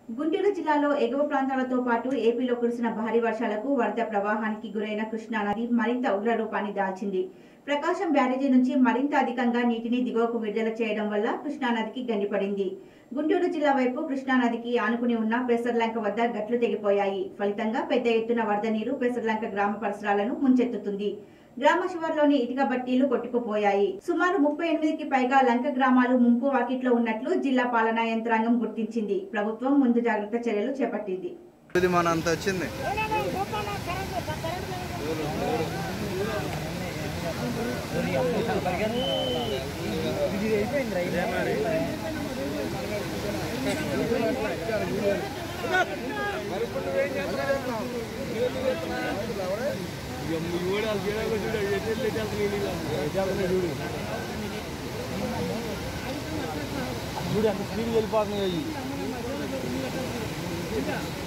గుంటూరు జిల్లాలో ఎగువ ప్రాంతాలతో పాటు ఏపీలో కురిసిన భారీ వర్షాలకు వరద ప్రవాహానికి గురైన కృష్ణా నది మరింత ఉగ్ర రూపాన్ని దాల్చింది ప్రకాశం బ్యారేజీ నుంచి మరింత అధికంగా నీటిని దిగువకు విడుదల చేయడం వల్ల కృష్ణా నదికి గండిపడింది గుంటూరు జిల్లా వైపు కృష్ణా నదికి ఆనుకుని ఉన్న పెసర్లంక వద్ద గట్లు తెగిపోయాయి ఫలితంగా పెద్ద ఎత్తున వరద నీరు పెసర్లంక గ్రామ పరిసరాలను ముంచెత్తుతుంది గ్రామ శివార్లోని ఇటుక బట్టీలు కొట్టుకుపోయాయి సుమారు ముప్పై ఎనిమిదికి పైగా లంక గ్రామాలు ముంపు వాకిట్లో ఉన్నట్లు జిల్లా పాలనా యంత్రాంగం గుర్తించింది ప్రభుత్వం ముందు జాగ్రత్త చర్యలు చేపట్టింది ఇది మన అంత వచ్చింది చూడు ఎంత స్పీడ్ వెళ్ళిపోతున్నాయి అవి